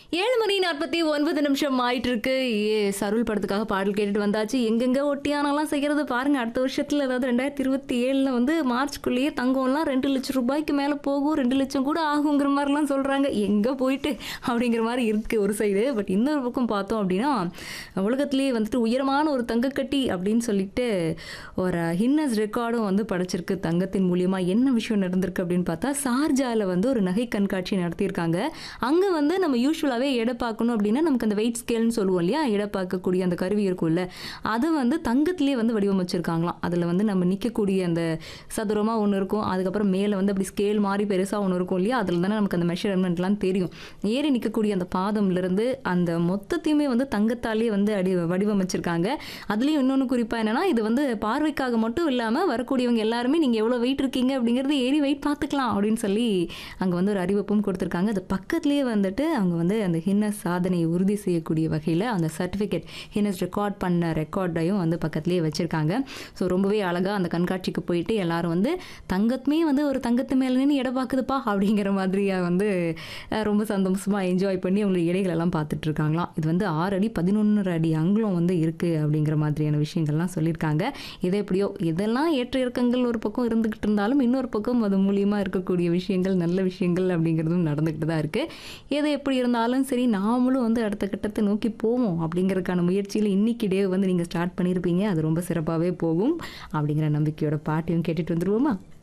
ஏழு மணி நாற்பத்தி ஒன்பது நிமிஷம் ஆயிட்டு இருக்கு ஏ சருள் படத்துக்காக பாடல் கேட்டுட்டு வந்தாச்சு எங்கெங்க ஒட்டியானலாம் செய்யறது பாருங்க அடுத்த வருஷத்துல அதாவது ரெண்டாயிரத்தி இருபத்தி ஏழுல வந்து மார்ச்க்குள்ளேயே தங்கம்லாம் ரெண்டு லட்சம் ரூபாய்க்கு மேல போகும் ரெண்டு லட்சம் கூட ஆகுங்கிற மாதிரிலாம் சொல்றாங்க எங்க போயிட்டு அப்படிங்கிற மாதிரி இருக்கு ஒரு சைடு பட் இன்னொரு பக்கம் பார்த்தோம் அப்படின்னா உலகத்திலேயே வந்துட்டு உயரமான ஒரு தங்கக்கட்டி அப்படின்னு சொல்லிட்டு ஒரு ஹின்னஸ் ரெக்கார்டும் வந்து படைச்சிருக்கு தங்கத்தின் மூலியமா என்ன விஷயம் நடந்திருக்கு அப்படின்னு பார்த்தா சார்ஜால வந்து ஒரு நகை கண்காட்சி நடத்தியிருக்காங்க அங்க வந்து நம்ம யூஸ்வலாகவே எடை பார்க்கணும் அப்படின்னா நமக்கு அந்த வெயிட் ஸ்கேல்னு சொல்லுவோம் இல்லையா எடை பார்க்கக்கூடிய அந்த கருவி இருக்கும்ல அது வந்து தங்கத்திலே வந்து வடிவமைச்சிருக்காங்களாம் அதில் வந்து நம்ம நிற்கக்கூடிய அந்த சதுரமாக ஒன்று இருக்கும் அதுக்கப்புறம் மேலே வந்து அப்படி ஸ்கேல் மாதிரி பெருசாக ஒன்று இருக்கும் இல்லையா அதில் தானே நமக்கு அந்த மெஷர்மெண்ட்லாம் தெரியும் ஏறி நிற்கக்கூடிய அந்த பாதம்லேருந்து அந்த மொத்தத்தையுமே வந்து தங்கத்தாலே வந்து அடி வடிவமைச்சிருக்காங்க அதுலேயும் இன்னொன்று குறிப்பாக என்னன்னா இது வந்து பார்வைக்காக மட்டும் இல்லாமல் வரக்கூடியவங்க எல்லாருமே நீங்கள் எவ்வளோ வெயிட் இருக்கீங்க அப்படிங்கிறது ஏறி வெயிட் பார்த்துக்கலாம் அப்படின்னு சொல்லி அங்கே வந்து ஒரு அறிவிப்பும் கொடுத்துருக்காங்க அது பக்கத்துலேயே வந்துட்டு அவங்க வந்து அந்த ஹின்னஸ் சாதனையை உறுதி செய்யக்கூடிய வகையில் அந்த சர்டிஃபிகேட் ஹின்னஸ் ரெக்கார்ட் பண்ண ரெக்கார்டையும் வந்து பக்கத்துலேயே வச்சுருக்காங்க ஸோ ரொம்பவே அழகாக அந்த கண்காட்சிக்கு போயிட்டு எல்லாரும் வந்து தங்கத்துமே வந்து ஒரு தங்கத்து மேலே நின்று எடை பார்க்குதுப்பா அப்படிங்கிற மாதிரியாக வந்து அஹ், ரொம்ப சந்தோஷமாக என்ஜாய் பண்ணி அவங்களுக்கு இடைகளெல்லாம் பார்த்துட்டு இருக்காங்களாம் இது வந்து ஆறு அடி பதினொன்று அடி அங்குலம் வந்து இருக்குது அப்படிங்கிற மாதிரியான விஷயங்கள்லாம் சொல்லியிருக்காங்க இது எப்படியோ இதெல்லாம் ஏற்ற இறக்கங்கள் ஒரு பக்கம் இருந்துகிட்டு இருந்தாலும் இன்னொரு பக்கம் அது மூலியமாக இருக்கக்கூடிய விஷயங்கள் நல்ல விஷயங்கள் அப்படிங்கிறதும் நடந்துக்கிட்டு தான் இருக்குது எது எப்படி இருந்தாலும் சரி நாமளும் வந்து அடுத்த கட்டத்தை நோக்கி போவோம் அப்படிங்கிறதுக்கான முயற்சியில் இன்னைக்கு டே வந்து நீங்கள் ஸ்டார்ட் பண்ணியிருப்பீங்க அது ரொம்ப சிறப்பாகவே போகும் அப்படிங்கிற நம்பிக்கையோட பாட்டையும் கேட்டுட்டு வந்துருவோமா